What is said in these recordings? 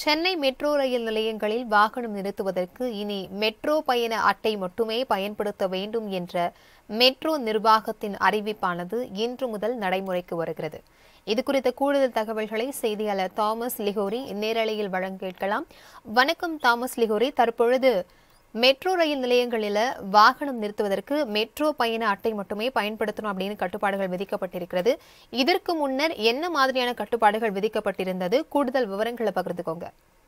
Chennai metro rail நிலையங்களில் வாகனம் நிறுத்துவதற்கு இனி மெட்ரோ பயண அட்டை மட்டுமே பயன்படுத்த வேண்டும் என்ற மெட்ரோ நிர்வாகத்தின் அறிவிப்பானது இன்று முதல் நடைமுறைக்கு வருகிறது இது குறித்த கூடுதல் தகவல்களை செய்தியாளர் தாமஸ் லிகோரி நேரலையில் வழங்க கேட்கலாம் வணக்கம் தாமஸ் லிகோரி தற்பொழுது மெட்ரோ ரயில் நிலையங்களில் வாகனம் நிறுத்துவதற்கு மெட்ரோ பயண அட்டை மட்டுமே பயன்படுத்தணும் அப்படின்னு கட்டுப்பாடுகள் விதிக்கப்பட்டிருக்கிறது இதற்கு முன்னர் என்ன மாதிரியான கட்டுப்பாடுகள் விதிக்கப்பட்டிருந்தது கூடுதல் விவரங்களை பகிர்ந்துக்கோங்க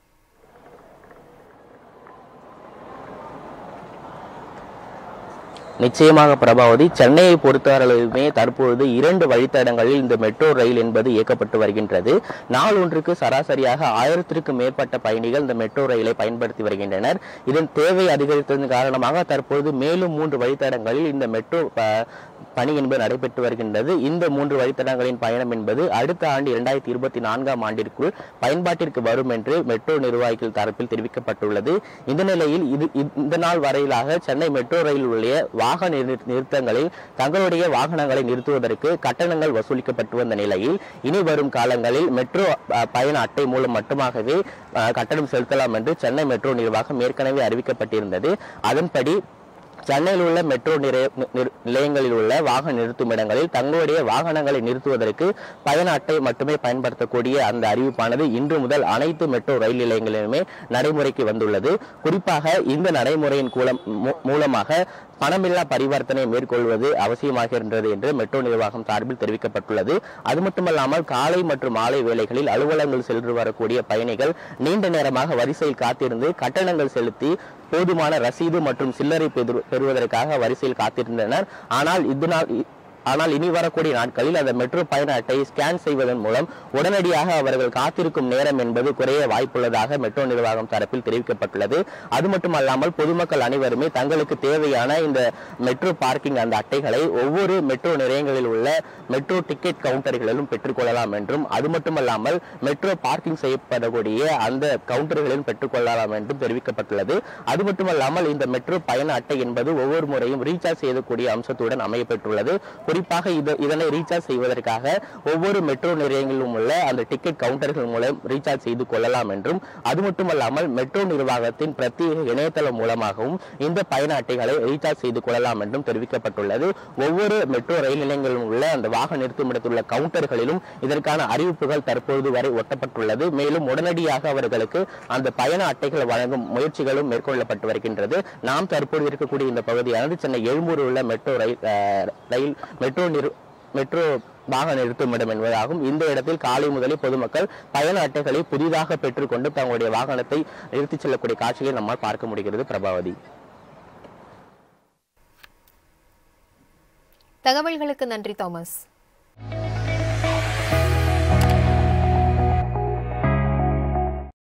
நிச்சயமாக பிரபாவதி சென்னையை பொறுத்தவரையிலுமே தற்பொழுது இரண்டு வழித்தடங்களில் இந்த மெட்ரோ ரயில் என்பது இயக்கப்பட்டு வருகின்றது நாள் ஒன்றுக்கு சராசரியாக ஆயிரத்திற்கும் மேற்பட்ட பயணிகள் இந்த மெட்ரோ ரயிலை பயன்படுத்தி வருகின்றனர் இதன் தேவை அதிகரித்ததன் காரணமாக தற்பொழுது மேலும் மூன்று வழித்தடங்களில் இந்த மெட்ரோ ப- பணி என்பது நடைபெற்று வருகின்றது இந்த மூன்று வழித்தடங்களின் பயணம் என்பது அடுத்த ஆண்டு இரண்டாயிரத்தி இருபத்தி நான்காம் ஆண்டிற்குள் பயன்பாட்டிற்கு வரும் என்று மெட்ரோ நிர்வாகிகள் தரப்பில் தெரிவிக்கப்பட்டுள்ளது இந்த நிலையில் இது இந்த நாள் வரையிலாக சென்னை மெட்ரோ ரயில் உள்ள வாகன நிறு- நிறுத்தங்களில் தங்களுடைய வாகனங்களை நிறுத்துவதற்கு கட்டணங்கள் வசூலிக்கப்பட்டு வந்த நிலையில் இனி வரும் காலங்களில் மெட்ரோ அஹ், பயண அட்டை மூலம் மட்டுமாகவே அஹ், கட்டணம் செலுத்தலாம் என்று சென்னை மெட்ரோ நிர்வாகம் ஏற்கனவே அறிவிக்கப்பட்டிருந்தது அதன்படி சென்னையில் உள்ள மெட்ரோ நிலைய- நிறு- நிலையங்களில் உள்ள வாகன நிறுத்தும் இடங்களில் தங்களுடைய வாகனங்களை நிறுத்துவதற்கு பயண அட்டை மட்டுமே பயன்படுத்தக்கூடிய அந்த அறிவிப்பானது இன்று முதல் அனைத்து மெட்ரோ ரயில் நிலையங்களிலுமே நடைமுறைக்கு வந்துள்ளது குறிப்பாக இந்த நடைமுறையின் கூலம் மூ- மூலமாக பணமில்லா பரிவர்த்தனை மேற்கொள்வது அவசியமாகின்றது என்று மெட்ரோ நிர்வாகம் சார்பில் தெரிவிக்கப்பட்டுள்ளது அது மட்டுமல்லாமல் காலை மற்றும் மாலை வேளைகளில் அலுவலகங்கள் சென்று வரக்கூடிய பயணிகள் நீண்ட நேரமாக வரிசையில் காத்திருந்து கட்டணங்கள் செலுத்தி போதுமான ரசீது மற்றும் சில்லறை பெறு- பெறுவதற்காக வரிசையில் காத்திருந்தனர் ஆனால் இதனால் இ- ஆனால் இனி வரக்கூடிய நாட்களில் அந்த மெட்ரோ பயண அட்டையை ஸ்கேன் செய்வதன் மூலம் உடனடியாக அவர்கள் காத்திருக்கும் நேரம் என்பது குறைய வாய்ப்புள்ளதாக மெட்ரோ நிர்வாகம் தரப்பில் தெரிவிக்கப்பட்டுள்ளது அது மட்டுமல்லாமல் பொதுமக்கள் அனைவருமே தங்களுக்கு தேவையான இந்த மெட்ரோ பார்க்கிங் அந்த அட்டைகளை ஒவ்வொரு மெட்ரோ நிலையங்களில் உள்ள மெட்ரோ டிக்கெட் கவுண்டர்களிலும் பெற்றுக்கொள்ளலாம் என்றும் அது மட்டுமல்லாமல் மெட்ரோ பார்க்கிங் செய்யப்படக்கூடிய அந்த கவுண்டர்களிலும் பெற்றுக்கொள்ளலாம் என்றும் தெரிவிக்கப்பட்டுள்ளது அது மட்டுமல்லாமல் இந்த மெட்ரோ பயண அட்டை என்பது ஒவ்வொரு முறையும் ரீசார்ஜ் செய்யக்கூடிய அம்சத்துடன் அமையப்பெற்றுள்ளது குறிப்பாக இது இதனை ரீசார்ஜ் செய்வதற்காக ஒவ்வொரு மெட்ரோ நிலையங்களிலும் உள்ள அந்த டிக்கெட் கவுண்டர்கள் மூலம் ரீசார்ஜ் செய்து கொள்ளலாம் என்றும் அது மட்டுமல்லாமல் மெட்ரோ நிர்வாகத்தின் பிரத்யேக இணையதளம் மூலமாகவும் இந்த பயண அட்டைகளை ரீசார்ஜ் செய்து கொள்ளலாம் என்றும் தெரிவிக்கப்பட்டுள்ளது ஒவ்வொரு மெட்ரோ ரயில் நிலையங்களிலும் உள்ள அந்த வாகன நிறுத்துமிடத்தில் உள்ள கவுண்டர்களிலும் இதற்கான அறிவிப்புகள் தற்பொழுது வரை ஒட்டப்பட்டுள்ளது மேலும் உடனடியாக அவர்களுக்கு அந்த பயண அட்டைகள் வழங்கும் முயற்சிகளும் மேற்கொள்ளப்பட்டு வருகின்றது நாம் தற்போது இருக்கக்கூடிய இந்த பகுதியானது சென்னை எழும்பூரில் உள்ள metro rail uh, rail metro நிறு மெட்ரோ வாகன நிறுத்துமிடம் என்பதாகும் இந்த இடத்தில் காலை முதலே பொதுமக்கள் பயண அட்டைகளை புதிதாக பெற்றுக்கொண்டு தங்களுடைய வாகனத்தை நிறுத்திச் செல்லக்கூடிய காட்சிகளை நம்மால் பார்க்க முடிகிறது பிரபாவதி தகவல்களுக்கு நன்றி தாமஸ்